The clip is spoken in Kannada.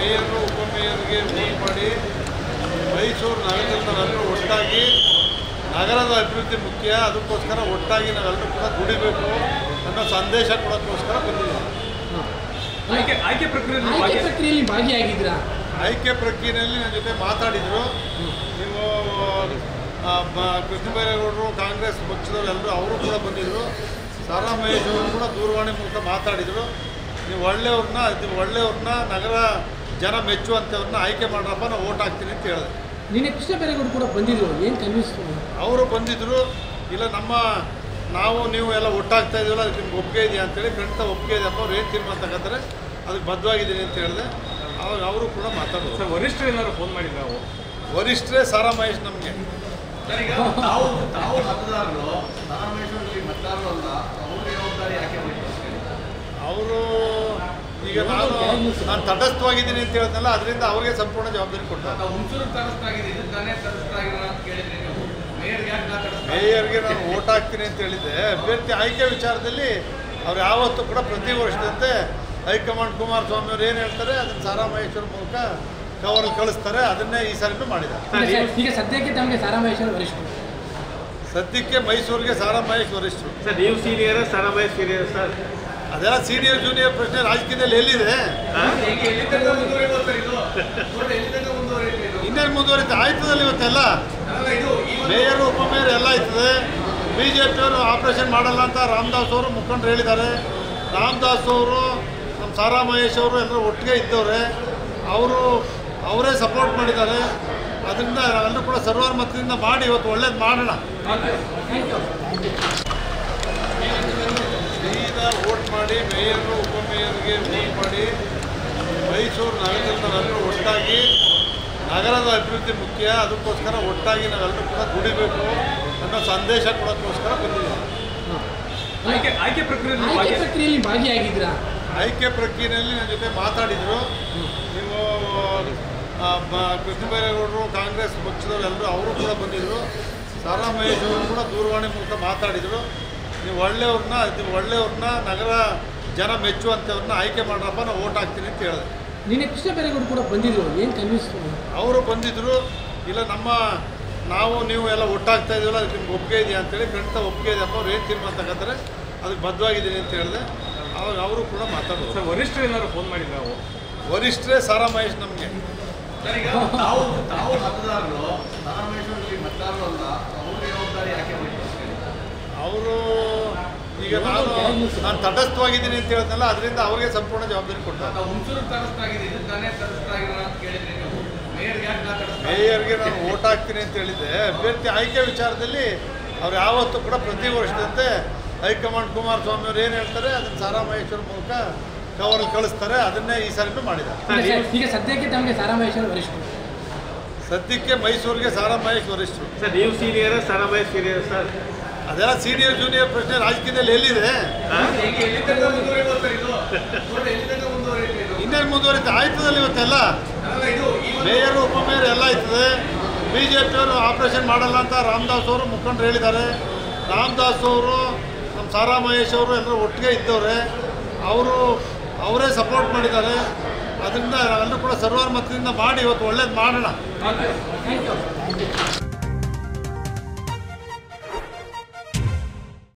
ಮೇಯರು ಉಪಮೇಯರ್ಗೆ ವೋಟ್ ಮಾಡಿ ಮೈಸೂರು ನಗರದಲ್ಲಿ ನಾವೆಲ್ಲರೂ ಒಟ್ಟಾಗಿ ನಗರದ ಅಭಿವೃದ್ಧಿ ಮುಖ್ಯ ಅದಕ್ಕೋಸ್ಕರ ಒಟ್ಟಾಗಿ ನಾವೆಲ್ಲರೂ ಕೂಡ ದುಡಿಬೇಕು ಅನ್ನೋ ಸಂದೇಶ ಕೊಡೋಕ್ಕೋಸ್ಕರ ಬಂದಿದ್ದೀವಿ ಆಯ್ಕೆ ಆಯ್ಕೆ ಪ್ರಕ್ರಿಯೆಯಲ್ಲಿ ಆಯ್ಕೆ ಭಾಗಿ- ಪ್ರಕ್ರಿಯೆಯಲ್ಲಿ ಭಾಗಿಯಾಗಿದ್ದೀರಾ ಆಯ್ಕೆ ಪ್ರಕ್ರಿಯೆಯಲ್ಲಿ ನನ್ನ ಜೊತೆ ಮಾತಾಡಿದರು ನೀವು ಆ, ಬ- ಕೃಷ್ಣ ಬೈರೇಗೌಡರು ಕಾಂಗ್ರೆಸ್ ಪಕ್ಷದವರು ಎಲ್ಲರೂ ಅವರು ಕೂಡ ಬಂದಿದ್ದರು ಸಾರಾ ಮಹೇಶ್ ಅವರು ಕೂಡ ದೂರವಾಣಿ ಮೂಲಕ ಮಾತಾಡಿದರು ನೀವು ಒಳ್ಳೆಯವ್ರನ್ನ ನೀವು ಒಳ್ಳೆಯವ್ರನ್ನ ನಗರ ಜನ ಮೆಚ್ಚುವಂಥವ್ರನ್ನ ಆಯ್ಕೆ ಮಾಡ್ರಪ್ಪ ನಾವು ಓಟ್ ಹಾಕ್ತೀನಿ ಅಂತ ಹೇಳಿದೆ ನಿನ್ನೆ ಕೃಷ್ಣ ಬೈರೇಗೌಡ ಕೂಡ ಬಂದಿದ್ರು ಏನು ಕನ್ವಿನ್ಸ್ ಅವರು ಬಂದಿದ್ದರು ಇಲ್ಲ ನಮ್ಮ ನಾವು ನೀವು ಎಲ್ಲ ಒಟ್ಟಾಗ್ತಾ ಇದೀವಲ್ಲ ಅದಕ್ಕೆ ನಿಮ್ಗೆ ಒಪ್ಪಿಗೆ ಇದೆಯಾ ಅಂತೇಳಿ ಖಂಡಿತ ಒಪ್ಪಿಗೆ ಇದೆಯಪ್ಪ ಅವ್ರು ಏನು ತೀರ್ಮಾನ ತಗೋತಾರೆ ಅದಕ್ಕೆ ಬದ್ಧವಾಗಿದ್ದೀನಿ ಅಂತ ಹೇಳಿದೆ ಅವಾಗ ಅವರು ಕೂಡ ಮಾತಾಡೋದು ಸರ್ ವರಿಷ್ಠರು ಏನಾದ್ರು ಫೋನ್ ಮಾಡಿದ್ರು ನಾವು ವರಿಷ್ಠರೇ ಸಾರಾ ಮಹೇಶ್ ನಮಗೆ ಸರ್, ಈಗ ತಾವು ತಾವು ಮತದಾರರು ರಾಮೇಶ್ವರದಲ್ಲಿ ಮತದಾರರು ಅಲ್ಲ ಅವ್ರ ಜವಾಬ್ದಾರಿ ಯಾಕೆ ವಹಿಸ್ತೀರಿ? ಅವರು ಈಗ ನಾನು ನಾನು ತಟಸ್ಥವಾಗಿದ್ದೀನಿ ಅಂತ ಹೇಳಿದ್ನಲ್ಲ ಅದರಿಂದ ಅವ್ರಿಗೆ ಸಂಪೂರ್ಣ ಜವಾಬ್ದಾರಿ ಕೊಟ್ಟ ತಾವು ಹುಣಸೂರು ತಟಸ್ಥಾಗಿದೆ ಇದು ತಾನೇ ತಟಸ್ಥಾಗಿಲ್ಲ ಅಂತ ಕೇಳಿದ್ರಿ ನೀವು ಮೇಯರ್ ಯಾಕೆ ನಾ ತಟಸ್ಥ ಮೇಯರ್ಗೆ ನಾನು ಓಟ್ ಹಾಕ್ತೀನಿ ಅಂತ ಹೇಳಿದ್ದೆ ಅಭ್ಯರ್ಥಿ ಆಯ್ಕೆ ವಿಚಾರದಲ್ಲಿ ಅವ್ರು ಯಾವತ್ತೂ ಕೂಡ ಪ್ರತಿ ವರ್ಷದಂತೆ ಹೈಕಮಾಂಡ್ ಕುಮಾರಸ್ವಾಮಿ ಅವ್ರು ಏನು ಹೇಳ್ತಾರೆ ಅದನ್ನು ಸಾರಾ ಮಹೇಶ್ವರ ಮೂಲಕ ಕವರ್ ಕಳಿಸ್ತಾರೆ ಅದನ್ನೇ ಈ ಸಾರಿನೂ ಮಾಡಿದ್ದಾರೆ ಈಗ ಸದ್ಯಕ್ಕೆ ತಮಗೆ ಸಾರಾಮಹೇಶ್ವರ ವರಿಷ್ಠರು ಸದ್ಯಕ್ಕೆ ಮೈಸೂರಿಗೆ ಸಾರಾ ಮಹೇಶ್ ವರಿಷ್ಠರು ಸರ್ ನೀವು ಸೀನಿಯರ್ ಸಾರಾಮಯ ಸೀನಿಯರ್ ಸರ್ ಅದೆಲ್ಲ ಸೀನಿಯರ್ ಜೂನಿಯರ್ ಪ್ರಶ್ನೆ ರಾಜಕೀಯದಲ್ಲಿ ಎಲ್ಲಿದೆ ಹೇಗೆ ಎಲ್ಲಿ ತನಕ ಮುಂದುವರಿಬೋದು ಸರ್ ಇದು ನೋಡಿ, ಎಲ್ಲಿ ತನಕ ಮುಂದುವರಿಯುತ್ತೆ ಇದು ಇನ್ನೇನು ಮುಂದುವರಿತೆ ಆಯ್ತದಲ್ಲಿ ಇವತ್ತೆಲ್ಲ ಅಲ್ಲ, ಇದು ಈ ಒಂದು- ಮೇಯರ್ ಉಪಮೇಯರ್ ಎಲ್ಲ ಆಯ್ತದೆ ಬಿ ಜೆ ಪಿಯವರು ಆಪರೇಷನ್ ಮಾಡಲ್ಲ ಅಂತ ರಾಮದಾಸ್ ಅವರು ಮುಖಂಡರು ಹೇಳಿದ್ದಾರೆ ರಾಮದಾಸ್ ಅವರು ನಮ್ಮ ಸಾರಾ ಮಹೇಶ್ ಅವರು ಎಲ್ಲರೂ ಒಟ್ಟಿಗೆ ಇದ್ದವ್ರೆ ಅವರು ಅವರೇ ಸಪೋರ್ಟ್ ಮಾಡಿದ್ದಾರೆ ಅದರಿಂದ ನಾವೆಲ್ಲರೂ ಕೂಡ ಸರ್ವಾನುಮತದಿಂದ ಮಾಡಿ ಇವತ್ತು ಒಳ್ಳೇದು ಮಾಡೋಣ ಸೀದಾ ವೋಟ್ ಮಾಡಿ ಮೇಯರು ಉಪಮೇಯರ್ಗೆ ವೋಟ್ ಮಾಡಿ ಮೈಸೂರು ನಗರದಲ್ಲಿ ನಾವೆಲ್ಲರೂ ಒಟ್ಟಾಗಿ ನಗರದ ಅಭಿವೃದ್ಧಿ ಮುಖ್ಯ ಅದಕ್ಕೋಸ್ಕರ ಒಟ್ಟಾಗಿ ನಾವೆಲ್ಲರೂ ಕೂಡ ದುಡಿಬೇಕು ಅನ್ನೋ ಸಂದೇಶ ಕೊಡೋಕ್ಕೋಸ್ಕರ ಬಂದಿದ್ದೀವಿ ಆಯ್ಕೆ ಆಯ್ಕೆ ಪ್ರಕ್ರಿಯೆಯಲ್ಲಿ ಆಯ್ಕೆ ಭಾಗಿ- ಪ್ರಕ್ರಿಯೆಯಲ್ಲಿ ಭಾಗಿಯಾಗಿದ್ದೀರಾ ಆಯ್ಕೆ ಪ್ರಕ್ರಿಯೆಯಲ್ಲಿ ನನ್ನ ಜೊತೆ ಮಾತಾಡಿದರು ನೀವು ಆ, ಬ- ಕೃಷ್ಣ ಬೈರೇಗೌಡರು ಕಾಂಗ್ರೆಸ್ ಪಕ್ಷದವರು ಎಲ್ಲರೂ ಅವರು ಕೂಡ ಬಂದಿದ್ದರು ಸಾರಾ ಮಹೇಶ್ ಅವರು ಕೂಡ ದೂರವಾಣಿ ಮೂಲಕ ಮಾತಾಡಿದರು ನೀವು ಒಳ್ಳೆಯವ್ರನ್ನ ನೀವು ಒಳ್ಳೆಯವ್ರನ್ನ ನಗರ ಜನ ಮೆಚ್ಚುವಂಥವ್ರನ್ನ ಆಯ್ಕೆ ಮಾಡ್ರಪ್ಪ ನಾವು ಓಟ್ ಹಾಕ್ತೀನಿ ಅಂತ ಹೇಳಿದೆ ನಿನ್ನೆ ಕೃಷ್ಣ ಬೈರೇಗೌಡ ಕೂಡ ಬಂದಿದ್ರು ಏನು ಕನ್ವಿನ್ಸ್ ಅವರು ಬಂದಿದ್ದರು ಇಲ್ಲ ನಮ್ಮ ನಾವು ನೀವು ಎಲ್ಲ ಒಟ್ಟಾಗ್ತಾ ಇದೀವಲ್ಲ ಅದಕ್ಕೆ ನಿಮ್ಗೆ ಒಪ್ಪಿಗೆ ಇದೆಯಾ ಅಂತೇಳಿ ಖಂಡಿತ ಒಪ್ಪಿಗೆ ಇದೆಯಪ್ಪ ಅವ್ರು ಏನು ತೀರ್ಮಾನ ತಗೋತಾರೆ ಅದಕ್ಕೆ ಬದ್ಧವಾಗಿದ್ದೀನಿ ಅಂತ ಹೇಳಿದೆ ಅವಾಗ ಅವರು ಕೂಡ ಮಾತಾಡೋದು ಸರ್ ವರಿಷ್ಠರು ಏನಾದ್ರು ಫೋನ್ ಮಾಡಿದ್ರು ನಾವು ವರಿಷ್ಠರೇ ಸಾರಾ ಮಹೇಶ್ ನಮಗೆ ಸರ್, ಈಗ ತಾವು ತಾವು ಮತದಾರರು ರಾಮೇಶ್ವರದಲ್ಲಿ ಮತದಾರರು ಅಲ್ಲ ಅವ್ರ ಜವಾಬ್ದಾರಿ ಯಾಕೆ ವಹಿಸ್ತೀರಿ? ಅವರು ಈಗ ನಾನು ನಾನು ತಟಸ್ಥವಾಗಿದ್ದೀನಿ ಅಂತ ಹೇಳಿದ್ನಲ್ಲ ಅದರಿಂದ ಅವ್ರಿಗೆ ಸಂಪೂರ್ಣ ಜವಾಬ್ದಾರಿ ಕೊಟ್ಟ ತಾವು ಹುಣಸೂರು ತಟಸ್ಥಾಗಿದೆ ಇದು ತಾನೇ ತಟಸ್ಥಾಗಿಲ್ಲ ಅಂತ ಕೇಳಿದ್ರಿ ನೀವು ಮೇಯರ್ ಯಾಕೆ ನಾ ತಟಸ್ಥ ಮೇಯರ್ಗೆ ನಾನು ಓಟ್ ಹಾಕ್ತೀನಿ ಅಂತ ಹೇಳಿದ್ದೆ ಅಭ್ಯರ್ಥಿ ಆಯ್ಕೆ ವಿಚಾರದಲ್ಲಿ ಅವ್ರು ಯಾವತ್ತೂ ಕೂಡ ಪ್ರತಿ ವರ್ಷದಂತೆ ಹೈಕಮಾಂಡ್ ಕುಮಾರಸ್ವಾಮಿ ಅವ್ರು ಏನು ಹೇಳ್ತಾರೆ ಅದನ್ನು ಸಾರಾ ಮಹೇಶ್ವರ ಮೂಲಕ ಕವರ್ ಕಳಿಸ್ತಾರೆ ಅದನ್ನೇ ಈ ಸಾರಿನೂ ಮಾಡಿದ್ದಾರೆ ಈಗ ಸದ್ಯಕ್ಕೆ ತಮಗೆ ಸಾರಾಮಹೇಶ್ವರ ವರಿಷ್ಠರು ಸದ್ಯಕ್ಕೆ ಮೈಸೂರಿಗೆ ಸಾರಾ ಮಹೇಶ್ ವರಿಷ್ಠರು ಸರ್ ನೀವು ಸೀನಿಯರ್ ಸಾರಾಮಯ ಸೀನಿಯರ್ ಸರ್ ಅದೆಲ್ಲ ಸೀನಿಯರ್ ಜೂನಿಯರ್ ಪ್ರಶ್ನೆ ರಾಜಕೀಯದಲ್ಲಿ ಎಲ್ಲಿದೆ ಹೇಗೆ ಎಲ್ಲಿ ತನಕ ಮುಂದುವರಿಬೋದು ಸರ್ ಇದು ನೋಡಿ, ಎಲ್ಲಿ ತನಕ ಮುಂದುವರಿಯುತ್ತೆ ಇದು ಇನ್ನೇನು ಮುಂದುವರಿತೆ ಆಯ್ತದಲ್ಲಿ ಇವತ್ತೆಲ್ಲ ಅಲ್ಲ, ಇದು ಈ ಒಂದು- ಮೇಯರು ಉಪಮೇಯರ್ ಎಲ್ಲ ಆಯ್ತದೆ ಬಿ ಜೆ ಪಿಯವರು ಆಪರೇಷನ್ ಮಾಡಲ್ಲ ಅಂತ ರಾಮದಾಸ್ ಅವರು ಮುಖಂಡರು ಹೇಳಿದ್ದಾರೆ ರಾಮದಾಸ್ ಅವರು ನಮ್ಮ ಸಾರಾ ಮಹೇಶ್ ಅವರು ಎಲ್ಲರೂ ಒಟ್ಟಿಗೆ ಇದ್ದವ್ರೆ ಅವರು ಅವರೇ ಸಪೋರ್ಟ್ ಮಾಡಿದ್ದಾರೆ ಅದರಿಂದ ನಾವೆಲ್ಲರೂ ಕೂಡ ಸರ್ವಾನುಮತದಿಂದ ಮಾಡಿ ಇವತ್ತು ಒಳ್ಳೇದು ಮಾಡೋಣ